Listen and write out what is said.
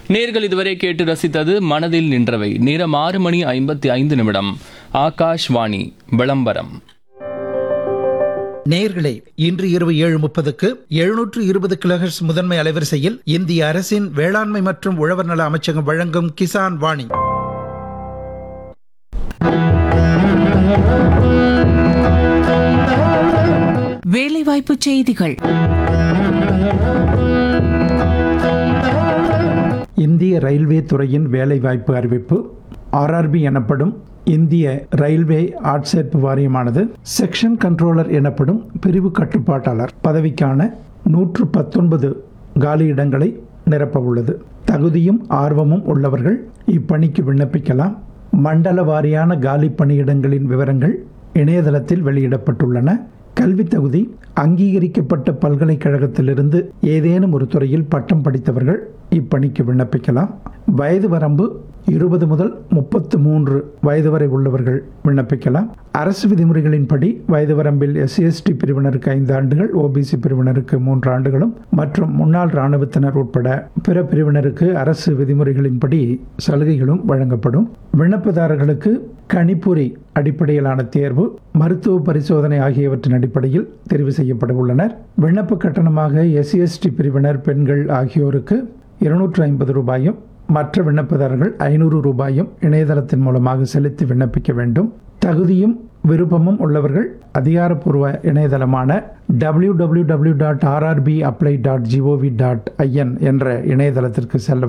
நேர்கள் இதுவரை கேட்டு ரசித்தது மனதில் நின்றவை நேரம் ஆறு மணி ஐம்பத்தி ஐந்து நிமிடம் ஆகாஷ்வாணி விளம்பரம் நேயர்களே இன்று இரவு ஏழு முப்பதுக்கு எழுநூற்று இருபது கிலோஹெர்ட்ஸ் முதன்மை அலைவரிசையில் இந்திய அரசின் வேளாண்மை மற்றும் உழவர் நல அமைச்சகம் வழங்கும் கிசான் வாணி வேலைவாய்ப்பு செய்திகள் இந்திய ரயில்வே துறையின் வேலைவாய்ப்பு அறிவிப்பு ஆர்ஆர்பி எனப்படும் இந்திய ரயில்வே ஆட்சேர்ப்பு வாரியமானது செக்ஷன் கண்ட்ரோலர் எனப்படும் பிரிவு கட்டுப்பாட்டாளர் பதவிக்கான நூற்று பத்தொன்பது காலியிடங்களை நிரப்ப உள்ளது தகுதியும் ஆர்வமும் உள்ளவர்கள் இப்பணிக்கு விண்ணப்பிக்கலாம் மண்டல வாரியான காலி பணியிடங்களின் விவரங்கள் இணையதளத்தில் வெளியிடப்பட்டுள்ளன கல்வித் தகுதி அங்கீகரிக்கப்பட்ட பல்கலைக்கழகத்திலிருந்து ஏதேனும் ஒரு துறையில் பட்டம் படித்தவர்கள் இப்பணிக்கு விண்ணப்பிக்கலாம் வயது வரம்பு இருபது முதல் முப்பத்து மூன்று வயது வரை உள்ளவர்கள் விண்ணப்பிக்கலாம் அரசு விதிமுறைகளின்படி வயது வரம்பில் எஸ்சி எஸ்டி பிரிவினருக்கு ஐந்து ஆண்டுகள் ஓபிசி பிரிவினருக்கு மூன்று ஆண்டுகளும் மற்றும் முன்னாள் இராணுவத்தினர் உட்பட பிற பிரிவினருக்கு அரசு விதிமுறைகளின்படி சலுகைகளும் வழங்கப்படும் விண்ணப்பதாரர்களுக்கு கணிப்பொறி அடிப்படையிலான தேர்வு மருத்துவ பரிசோதனை ஆகியவற்றின் அடிப்படையில் தெரிவு செய்யப்பட உள்ளனர் விண்ணப்ப கட்டணமாக எஸ்சி எஸ்டி பிரிவினர் பெண்கள் ஆகியோருக்கு இருநூற்று ஐம்பது ரூபாயும் மற்ற விண்ணப்பதாரர்கள் ஐநூறு ரூபாயும் இணையதளத்தின் மூலமாக செலுத்தி விண்ணப்பிக்க வேண்டும் தகுதியும் விருப்பமும் உள்ளவர்கள் அதிகாரப்பூர்வ இணையதளமான www.rrbapply.gov.in டாட் என்ற இணையதளத்திற்கு செல்ல